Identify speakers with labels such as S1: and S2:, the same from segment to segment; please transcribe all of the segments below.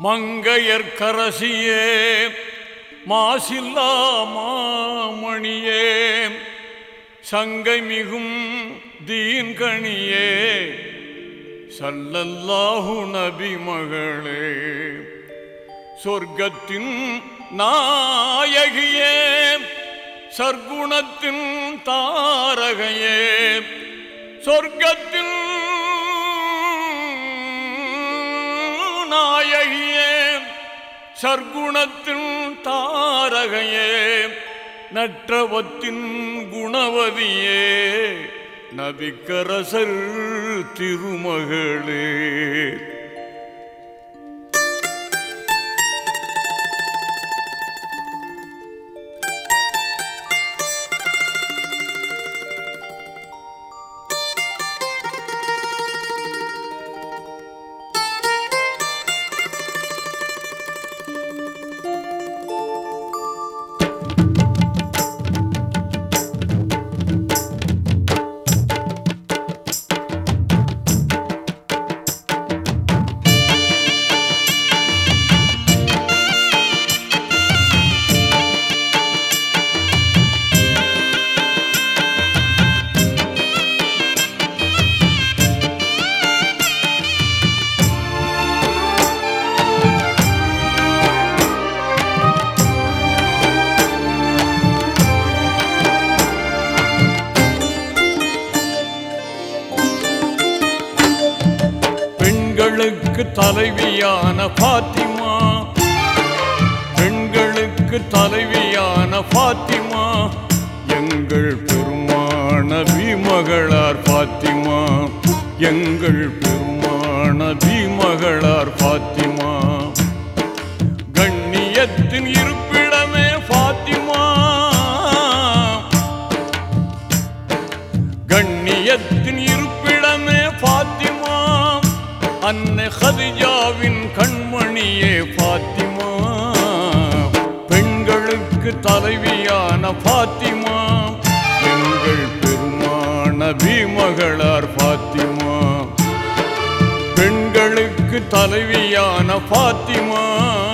S1: மங்கையர்க்கரசியே மாசில்லா மாமணியே சங்கை மிகும் தீன்கணியே சல்லல்லாஹு நபி மகளே சொர்க்கத்தின் நாயகியே சர்க்குணத்தின் தாரகையே சொர்க்கத்தின் நாயகியே சர்க்குணத்தின் தாரகையே நற்றவத்தின் குணவதியே நபிக்கரசர் திருமகளே பெண்களுக்கு தலைவியான பாத்திமா பெண்களுக்கு தலைவியான பாத்திமா எங்கள் பெருமான பீமகளார் பாத்திமா எங்கள் பெருமான பீமகளார் பாத்திமா கண்ணியத்தின் இருப்பிடமே பாத்திமா கண்ணியத்தின் இருப்பிடமே பாத்திமா அன்னை ஹதிஜாவின் கண்மணியே பாத்திமா பெண்களுக்கு தலைவியான பாத்திமா எங்கள் பெருமான பீமகளார் பாத்திமா பெண்களுக்கு தலைவியான பாத்திமா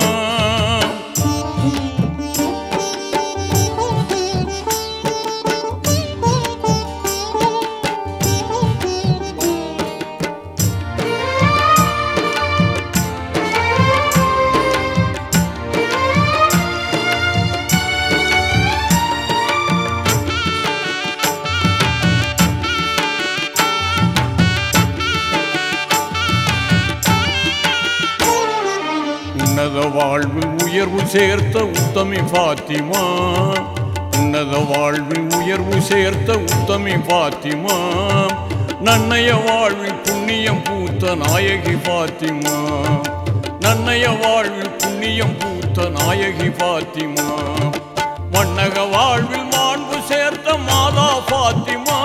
S1: உன்னத வாழ்வில் உயர்வு சேர்த்த உத்தமி பாத்திமா உன்னத வாழ்வில் உயர்வு சேர்த்த உத்தமி பாத்திமா நன்னைய வாழ்வில் புண்ணியம் பூத்த நாயகி பாத்திமா நன்னைய வாழ்வில் புண்ணியம் பூத்த நாயகி பாத்திமா மன்னக வாழ்வில் மாண்பு சேர்த்த மாதா பாத்திமா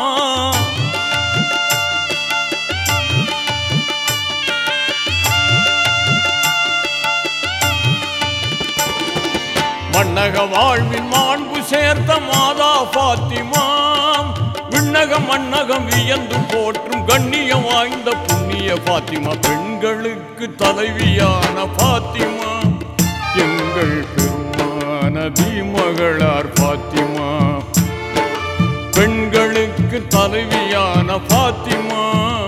S1: மன்னக வாழ்வின் மாண்பு சேர்த்த மாதா பாத்திமா விண்ணகம் மன்னகம் வியந்து போற்றும் கண்ணியம் வாய்ந்த புண்ணிய பாத்திமா பெண்களுக்கு தலைவியான பாத்திமா எங்கள் பெருமான பீமகளார் பாத்திமா பெண்களுக்கு தலைவியான பாத்திமா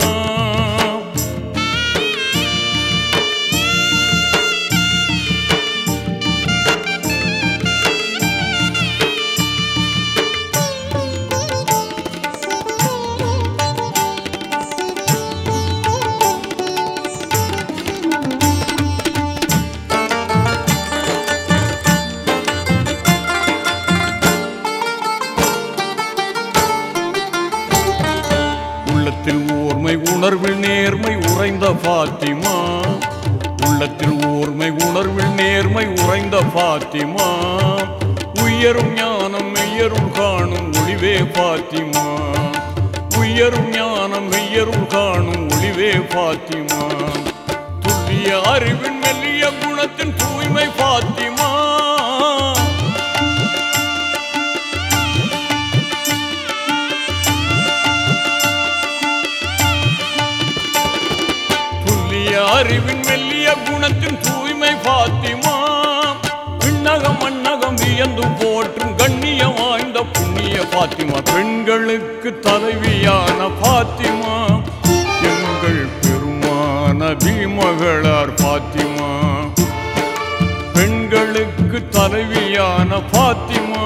S1: உள்ளத்தில் ஓர்மை உணர்வில் நேர்மை உறைந்த பாத்திமா உள்ளத்தில் ஓர்மை உணர்வில் நேர்மை உறைந்த பாத்திமா உயரும் ஞானம் மெய்யருள் காணும் ஒளிவே பாத்திமா உயரும் ஞானம் மெய்யருள் காணும் ஒளிவே பாத்திமா துல்லிய அறிவின் மெல்லிய குணத்தின் தூய்மை பாத்திமா துல்லிய நுண்ணிய அறிவின் மெல்லிய குணத்தின் தூய்மை பாத்திமா விண்ணகம் மண்ணகம் வியந்து போற்றும் கண்ணிய வாய்ந்த புண்ணிய பாத்திமா பெண்களுக்கு தலைவியான பாத்திமா எங்கள் பெருமான பீமகளார் பாத்திமா பெண்களுக்கு தலைவியான பாத்திமா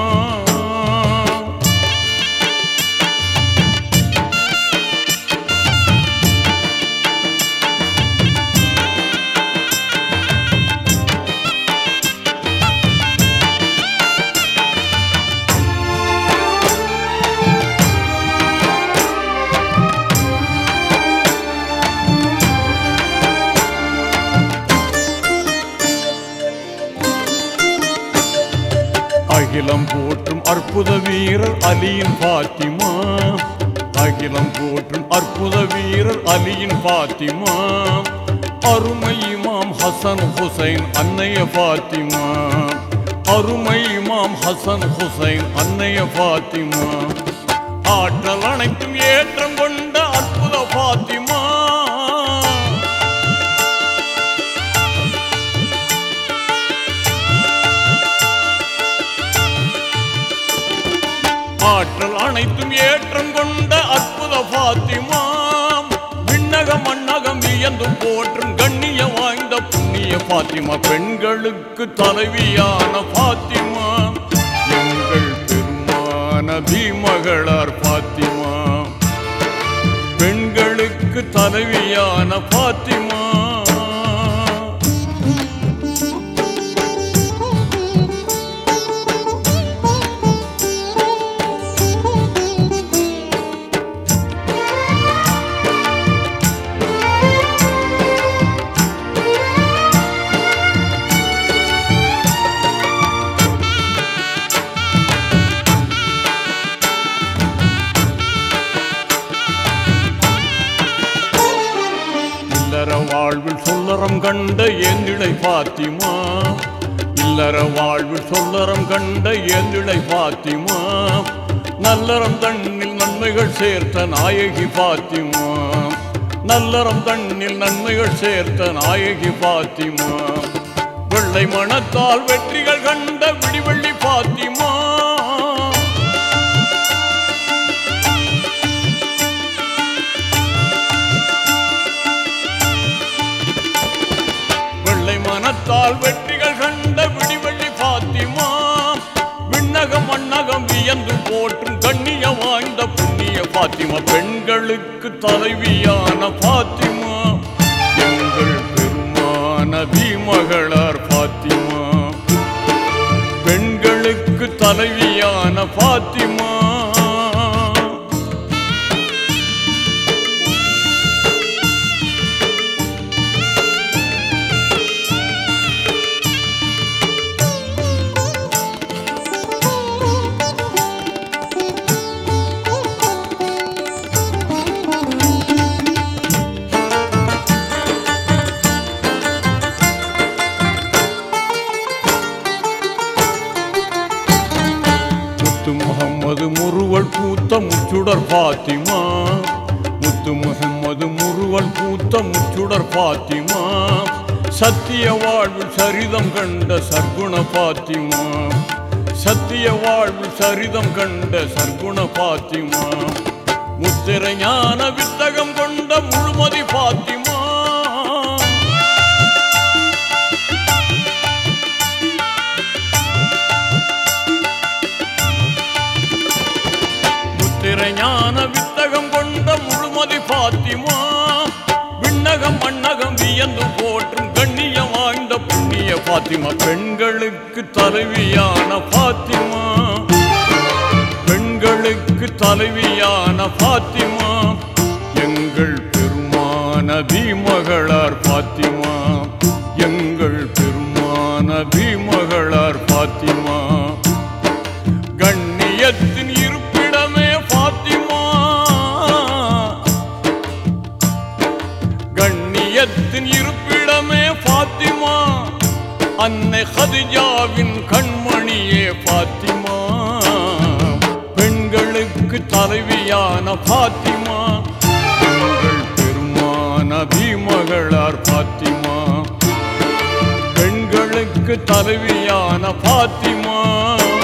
S1: அகிலம் போற்றும் அற்புத வீரர் அலியின் பாத்திமா அகிலம் போற்றும் அற்புத வீரர் அலியின் பாத்திமா அருமை இமாம் ஹசன் ஹுசைன் அன்னைய பாத்திமா அருமை இமாம் ஹசன் ஹுசைன் அன்னைய பாத்திமா ஆற்றல் அனைத்தும் ஏற்றம் கொண்ட அற்புத பாத்திமா ஆற்றல் அனைத்தும் ஏற்றம் கொண்ட அற்புத பாத்திமா விண்ணகம் மண்ணகம் வியந்து போற்றும் கண்ணிய வாய்ந்த புண்ணிய பாத்திமா பெண்களுக்கு தலைவியான பாத்திமா எங்கள் பெருமான பீமகளார் பாத்திமா பெண்களுக்கு தலைவியான பாத்திமா இல்லற வாழ்வில் சொல்லறம் கண்ட ஏந்திழை பாத்திமா இல்லற வாழ்வில் சொல்லறம் கண்ட ஏந்திழை பாத்திமா நல்லறம் தண்ணில் நன்மைகள் சேர்த்த நாயகி பாத்திமா நல்லறம் தண்ணில் நன்மைகள் சேர்த்த நாயகி பாத்திமா வெள்ளை மனத்தால் வெற்றிகள் கண்ட விடிவெள்ளி பாத்திமா வெள்ளை மனத்தால் வெற்றிகள் கண்ட விடிவெள்ளி பாத்திமா விண்ணகம் மண்ணகம் வியந்து போற்றும் கண்ணிய வாய்ந்த புண்ணிய பாத்திமா பெண்களுக்கு தலைவியான பாத்திமா எங்கள் பெருமான பீமகளார் பாத்திமா பெண்களுக்கு தலைவியான பாத்திமா முத்து முகம்மது முருவல் பூத்த முச்சுடர் பாத்திமா முத்து முகம்மது முருவல் பூத்த முச்சுடர் பாத்திமா சத்திய வாழ்வில் சரிதம் கண்ட சர்க்குண பாத்திமா சத்திய வாழ்வில் சரிதம் கண்ட சர்க்குண பாத்திமா முத்திரை ஞான வித்தகம் கொண்ட முழுமதி பாத்திமா முத்திரை ஞான வித்தகம் கொண்ட முழுமதி பாத்திமா விண்ணகம் மண்ணகம் வியந்து போற்றும் கண்ணிய வாய்ந்த புண்ணிய பாத்திமா பெண்களுக்கு தலைவியான பாத்திமா பெண்களுக்கு தலைவியான பாத்திமா எங்கள் பெருமான பீமகளார் பாத்திமா எங்கள் பெருமான பீமகளார் பாத்திமா கண்ணியத்தின் இருப்பிடமே பாத்திமா கண்ணியத்தின் இருப்பிடமே பாத்திமா அன்னை ஹதிஜாவின் கண்மணியே பாத்திமா பெண்களுக்கு தலைவியான பாத்திமா எங்கள் பெருமான பீமகளார் பாத்திமா பாத்திமா பெண்களுக்கு தலைவியான பாத்திமா